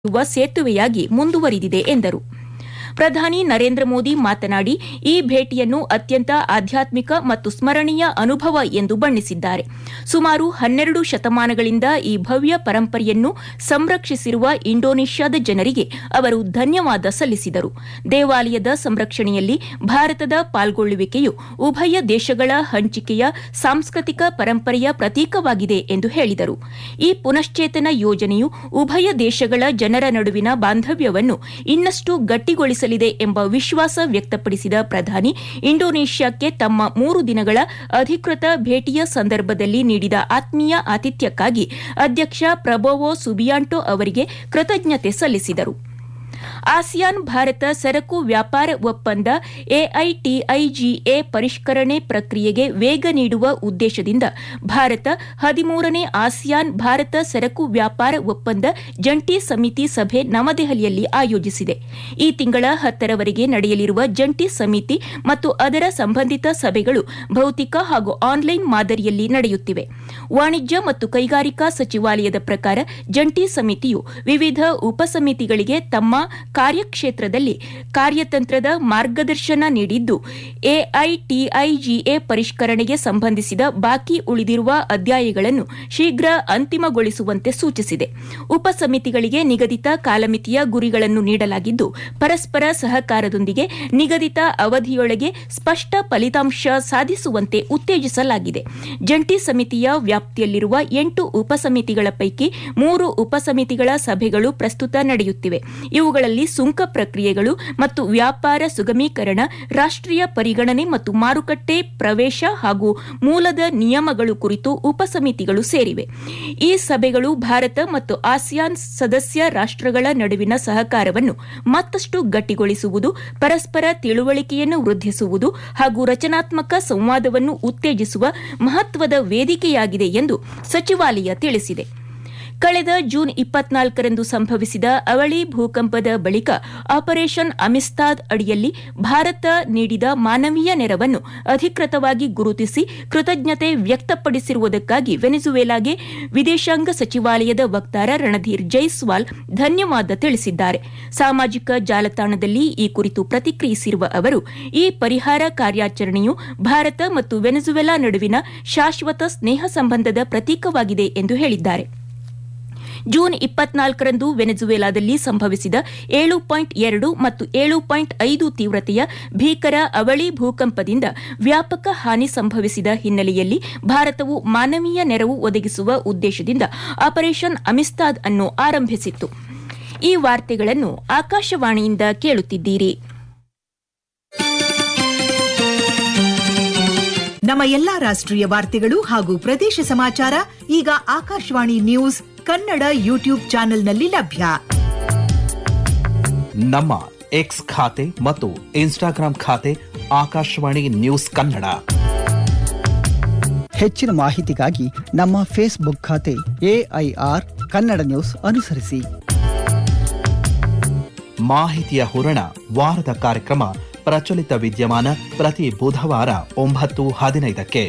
ಯುವ ಸೇತುವೆಯಾಗಿ ಮುಂದುವರಿದಿದೆ ಎಂದರು ಪ್ರಧಾನಿ ನರೇಂದ್ರ ಮೋದಿ ಮಾತನಾಡಿ ಈ ಭೇಟಿಯನ್ನು ಅತ್ಯಂತ ಆಧ್ಯಾತ್ಮಿಕ ಮತ್ತು ಸ್ಮರಣೀಯ ಅನುಭವ ಎಂದು ಬಣ್ಣಿಸಿದ್ದಾರೆ ಸುಮಾರು ಹನ್ನೆರಡು ಶತಮಾನಗಳಿಂದ ಈ ಭವ್ಯ ಪರಂಪರೆಯನ್ನು ಸಂರಕ್ಷಿಸಿರುವ ಇಂಡೋನೇಷ್ಯಾದ ಜನರಿಗೆ ಅವರು ಧನ್ಯವಾದ ಸಲ್ಲಿಸಿದರು ದೇವಾಲಯದ ಸಂರಕ್ಷಣೆಯಲ್ಲಿ ಭಾರತದ ಪಾಲ್ಗೊಳ್ಳುವಿಕೆಯು ಉಭಯ ದೇಶಗಳ ಹಂಚಿಕೆಯ ಸಾಂಸ್ಕೃತಿಕ ಪರಂಪರೆಯ ಪ್ರತೀಕವಾಗಿದೆ ಎಂದು ಹೇಳಿದರು ಈ ಪುನಶ್ಚೇತನ ಯೋಜನೆಯು ಉಭಯ ದೇಶಗಳ ಜನರ ನಡುವಿನ ಬಾಂಧವ್ಯವನ್ನು ಇನ್ನಷ್ಟು ಗಟ್ಟಿಗೊಳಿಸಲಿದೆ ಎಂಬ ವಿಶ್ವಾಸ ವ್ಯಕ್ತಪಡಿಸಿದ ಪ್ರಧಾನಿ ಇಂಡೋನೇಷ್ಯಾಕ್ಕೆ ತಮ್ಮ ಮೂರು ದಿನಗಳ ಅಧಿಕೃತ ಭೇಟಿಯ ಸಂದರ್ಭದಲ್ಲಿ ನೀಡಿದ ಆತ್ಮೀಯ ಆತಿಥ್ಯಕ್ಕಾಗಿ ಅಧ್ಯಕ್ಷ ಪ್ರಬೋವೋ ಸುಬಿಯಾಂಟೋ ಅವರಿಗೆ ಕೃತಜ್ಞತೆ ಸಲ್ಲಿಸಿದರು ಆಸಿಯಾನ್ ಭಾರತ ಸರಕು ವ್ಯಾಪಾರ ಒಪ್ಪಂದ ಎಐಟಿಐಜಿಎ ಪರಿಷ್ಕರಣೆ ಪ್ರಕ್ರಿಯೆಗೆ ವೇಗ ನೀಡುವ ಉದ್ದೇಶದಿಂದ ಭಾರತ ಹದಿಮೂರನೇ ಆಸಿಯಾನ್ ಭಾರತ ಸರಕು ವ್ಯಾಪಾರ ಒಪ್ಪಂದ ಜಂಟಿ ಸಮಿತಿ ಸಭೆ ನವದೆಹಲಿಯಲ್ಲಿ ಆಯೋಜಿಸಿದೆ ಈ ತಿಂಗಳ ಹತ್ತರವರೆಗೆ ನಡೆಯಲಿರುವ ಜಂಟಿ ಸಮಿತಿ ಮತ್ತು ಅದರ ಸಂಬಂಧಿತ ಸಭೆಗಳು ಭೌತಿಕ ಹಾಗೂ ಆನ್ಲೈನ್ ಮಾದರಿಯಲ್ಲಿ ನಡೆಯುತ್ತಿವೆ ವಾಣಿಜ್ಯ ಮತ್ತು ಕೈಗಾರಿಕಾ ಸಚಿವಾಲಯದ ಪ್ರಕಾರ ಜಂಟಿ ಸಮಿತಿಯು ವಿವಿಧ ಉಪಸಮಿತಿಗಳಿಗೆ ತಮ್ಮ ಕಾರ್ಯಕ್ಷೇತ್ರದಲ್ಲಿ ಕಾರ್ಯತಂತ್ರದ ಮಾರ್ಗದರ್ಶನ ನೀಡಿದ್ದು ಎಐಟಿಐಜಿಎ ಪರಿಷ್ಕರಣೆಗೆ ಸಂಬಂಧಿಸಿದ ಬಾಕಿ ಉಳಿದಿರುವ ಅಧ್ಯಾಯಗಳನ್ನು ಶೀಘ್ರ ಅಂತಿಮಗೊಳಿಸುವಂತೆ ಸೂಚಿಸಿದೆ ಉಪಸಮಿತಿಗಳಿಗೆ ನಿಗದಿತ ಕಾಲಮಿತಿಯ ಗುರಿಗಳನ್ನು ನೀಡಲಾಗಿದ್ದು ಪರಸ್ಪರ ಸಹಕಾರದೊಂದಿಗೆ ನಿಗದಿತ ಅವಧಿಯೊಳಗೆ ಸ್ಪಷ್ಟ ಫಲಿತಾಂಶ ಸಾಧಿಸುವಂತೆ ಉತ್ತೇಜಿಸಲಾಗಿದೆ ಜಂಟಿ ಸಮಿತಿಯ ವ್ಯಾಪ್ತಿಯಲ್ಲಿರುವ ಎಂಟು ಉಪಸಮಿತಿಗಳ ಪೈಕಿ ಮೂರು ಉಪಸಮಿತಿಗಳ ಸಭೆಗಳು ಪ್ರಸ್ತುತ ನಡೆಯುತ್ತಿವೆ ಇವುಗಳಲ್ಲಿ ಸುಂಕ ಪ್ರಕ್ರಿಯೆಗಳು ಮತ್ತು ವ್ಯಾಪಾರ ಸುಗಮೀಕರಣ ರಾಷ್ಟೀಯ ಪರಿಗಣನೆ ಮತ್ತು ಮಾರುಕಟ್ಟೆ ಪ್ರವೇಶ ಹಾಗೂ ಮೂಲದ ನಿಯಮಗಳು ಕುರಿತು ಉಪಸಮಿತಿಗಳು ಸೇರಿವೆ ಈ ಸಭೆಗಳು ಭಾರತ ಮತ್ತು ಆಸಿಯಾನ್ ಸದಸ್ಯ ರಾಷ್ಟಗಳ ನಡುವಿನ ಸಹಕಾರವನ್ನು ಮತ್ತಷ್ಟು ಗಟ್ಟಿಗೊಳಿಸುವುದು ಪರಸ್ಪರ ತಿಳುವಳಿಕೆಯನ್ನು ವೃದ್ಧಿಸುವುದು ಹಾಗೂ ರಚನಾತ್ಮಕ ಸಂವಾದವನ್ನು ಉತ್ತೇಜಿಸುವ ಮಹತ್ವದ ವೇದಿಕೆಯಾಗಿದೆ ಎಂದು ಸಚಿವಾಲಯ ತಿಳಿಸಿದೆ ಕಳೆದ ಜೂನ್ ಇಪ್ಪತ್ನಾಲ್ಕರಂದು ಸಂಭವಿಸಿದ ಅವಳಿ ಭೂಕಂಪದ ಬಳಿಕ ಆಪರೇಷನ್ ಅಮಿಸ್ತಾದ್ ಅಡಿಯಲ್ಲಿ ಭಾರತ ನೀಡಿದ ಮಾನವೀಯ ನೆರವನ್ನು ಅಧಿಕೃತವಾಗಿ ಗುರುತಿಸಿ ಕೃತಜ್ಞತೆ ವ್ಯಕ್ತಪಡಿಸಿರುವುದಕ್ಕಾಗಿ ವೆನೆಜುವೆಲಾಗೆ ವಿದೇಶಾಂಗ ಸಚಿವಾಲಯದ ವಕ್ತಾರ ರಣಧೀರ್ ಜೈಸ್ವಾಲ್ ಧನ್ಯವಾದ ತಿಳಿಸಿದ್ದಾರೆ ಸಾಮಾಜಿಕ ಜಾಲತಾಣದಲ್ಲಿ ಈ ಕುರಿತು ಪ್ರತಿಕ್ರಿಯಿಸಿರುವ ಅವರು ಈ ಪರಿಹಾರ ಕಾರ್ಯಾಚರಣೆಯು ಭಾರತ ಮತ್ತು ವೆನೆಜುವೆಲಾ ನಡುವಿನ ಶಾಶ್ವತ ಸ್ನೇಹ ಸಂಬಂಧದ ಪ್ರತೀಕವಾಗಿದೆ ಎಂದು ಹೇಳಿದ್ದಾರೆ ಜೂನ್ ಇಪ್ಪತ್ನಾಲ್ಕರಂದು ವೆನೆಜುವೆಲಾದಲ್ಲಿ ಸಂಭವಿಸಿದ ಏಳು ಪಾಯಿಂಟ್ ಎರಡು ಮತ್ತು ಏಳು ಪಾಯಿಂಟ್ ಐದು ತೀವ್ರತೆಯ ಭೀಕರ ಅವಳಿ ಭೂಕಂಪದಿಂದ ವ್ಯಾಪಕ ಹಾನಿ ಸಂಭವಿಸಿದ ಹಿನ್ನೆಲೆಯಲ್ಲಿ ಭಾರತವು ಮಾನವೀಯ ನೆರವು ಒದಗಿಸುವ ಉದ್ದೇಶದಿಂದ ಆಪರೇಷನ್ ಅಮಿಸ್ತಾದ್ ಅನ್ನು ಆರಂಭಿಸಿತ್ತು ಈ ವಾರ್ತೆಗಳನ್ನು ಆಕಾಶವಾಣಿಯಿಂದ ಕೇಳುತ್ತಿದ್ದೀರಿ ನಮ್ಮ ಎಲ್ಲಾ ರಾಷ್ಟ್ರೀಯ ವಾರ್ತೆಗಳು ಹಾಗೂ ಪ್ರದೇಶ ಸಮಾಚಾರ ಈಗ ಆಕಾಶವಾಣಿ ನ್ಯೂಸ್ ಕನ್ನಡ ಯೂಟ್ಯೂಬ್ ಚಾನೆಲ್ನಲ್ಲಿ ಲಭ್ಯ ನಮ್ಮ ಎಕ್ಸ್ ಖಾತೆ ಮತ್ತು ಇನ್ಸ್ಟಾಗ್ರಾಂ ಖಾತೆ ಆಕಾಶವಾಣಿ ನ್ಯೂಸ್ ಕನ್ನಡ ಹೆಚ್ಚಿನ ಮಾಹಿತಿಗಾಗಿ ನಮ್ಮ ಫೇಸ್ಬುಕ್ ಖಾತೆ ಎಐಆರ್ ಕನ್ನಡ ನ್ಯೂಸ್ ಅನುಸರಿಸಿ ಮಾಹಿತಿಯ ಹೂರಣ ವಾರದ ಕಾರ್ಯಕ್ರಮ ಪ್ರಚಲಿತ ವಿದ್ಯಮಾನ ಪ್ರತಿ ಬುಧವಾರ ಒಂಬತ್ತು ಹದಿನೈದಕ್ಕೆ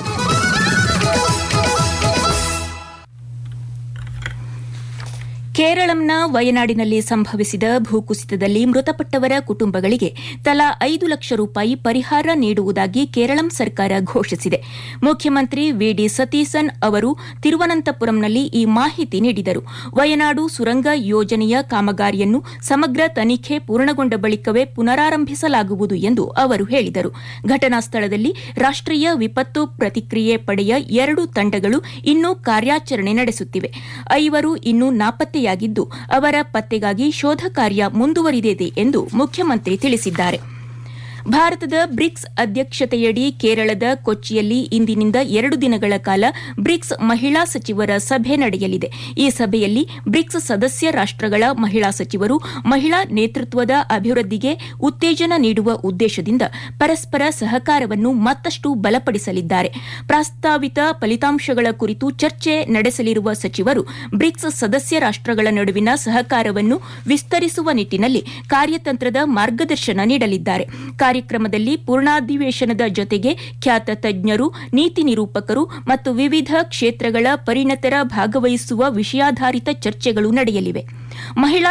ಕೇರಳಂನ ವಯನಾಡಿನಲ್ಲಿ ಸಂಭವಿಸಿದ ಭೂಕುಸಿತದಲ್ಲಿ ಮೃತಪಟ್ಟವರ ಕುಟುಂಬಗಳಿಗೆ ತಲಾ ಐದು ಲಕ್ಷ ರೂಪಾಯಿ ಪರಿಹಾರ ನೀಡುವುದಾಗಿ ಕೇರಳಂ ಸರ್ಕಾರ ಘೋಷಿಸಿದೆ ಮುಖ್ಯಮಂತ್ರಿ ವಿಡಿ ಸತೀಸನ್ ಅವರು ತಿರುವನಂತಪುರಂನಲ್ಲಿ ಈ ಮಾಹಿತಿ ನೀಡಿದರು ವಯನಾಡು ಸುರಂಗ ಯೋಜನೆಯ ಕಾಮಗಾರಿಯನ್ನು ಸಮಗ್ರ ತನಿಖೆ ಪೂರ್ಣಗೊಂಡ ಬಳಿಕವೇ ಪುನರಾರಂಭಿಸಲಾಗುವುದು ಎಂದು ಅವರು ಹೇಳಿದರು ಘಟನಾ ಸ್ಥಳದಲ್ಲಿ ರಾಷ್ಟೀಯ ವಿಪತ್ತು ಪ್ರತಿಕ್ರಿಯೆ ಪಡೆಯ ಎರಡು ತಂಡಗಳು ಇನ್ನೂ ಕಾರ್ಯಾಚರಣೆ ನಡೆಸುತ್ತಿವೆ ಐವರು ಇನ್ನೂ ನಾಪತ್ತೆಯಾಗಿದ್ದು ಅವರ ಪತ್ತೆಗಾಗಿ ಶೋಧ ಕಾರ್ಯ ಮುಂದುವರಿದಿದೆ ಎಂದು ಮುಖ್ಯಮಂತ್ರಿ ತಿಳಿಸಿದ್ದಾರೆ ಭಾರತದ ಬ್ರಿಕ್ಸ್ ಅಧ್ಯಕ್ಷತೆಯಡಿ ಕೇರಳದ ಕೊಚ್ಚಿಯಲ್ಲಿ ಇಂದಿನಿಂದ ಎರಡು ದಿನಗಳ ಕಾಲ ಬ್ರಿಕ್ಸ್ ಮಹಿಳಾ ಸಚಿವರ ಸಭೆ ನಡೆಯಲಿದೆ ಈ ಸಭೆಯಲ್ಲಿ ಬ್ರಿಕ್ಸ್ ಸದಸ್ಯ ರಾಷ್ಟಗಳ ಮಹಿಳಾ ಸಚಿವರು ಮಹಿಳಾ ನೇತೃತ್ವದ ಅಭಿವೃದ್ಧಿಗೆ ಉತ್ತೇಜನ ನೀಡುವ ಉದ್ದೇಶದಿಂದ ಪರಸ್ಪರ ಸಹಕಾರವನ್ನು ಮತ್ತಷ್ಟು ಬಲಪಡಿಸಲಿದ್ದಾರೆ ಪ್ರಸ್ತಾವಿತ ಫಲಿತಾಂಶಗಳ ಕುರಿತು ಚರ್ಚೆ ನಡೆಸಲಿರುವ ಸಚಿವರು ಬ್ರಿಕ್ಸ್ ಸದಸ್ಯ ರಾಷ್ಟಗಳ ನಡುವಿನ ಸಹಕಾರವನ್ನು ವಿಸ್ತರಿಸುವ ನಿಟ್ಟಿನಲ್ಲಿ ಕಾರ್ಯತಂತ್ರದ ಮಾರ್ಗದರ್ಶನ ನೀಡಲಿದ್ದಾರೆ ಕಾರ್ಯಕ್ರಮದಲ್ಲಿ ಪೂರ್ಣಾಧಿವೇಶನದ ಜೊತೆಗೆ ಖ್ಯಾತ ತಜ್ಞರು ನೀತಿ ನಿರೂಪಕರು ಮತ್ತು ವಿವಿಧ ಕ್ಷೇತ್ರಗಳ ಪರಿಣತರ ಭಾಗವಹಿಸುವ ವಿಷಯಾಧಾರಿತ ಚರ್ಚೆಗಳು ನಡೆಯಲಿವೆ ಮಹಿಳಾ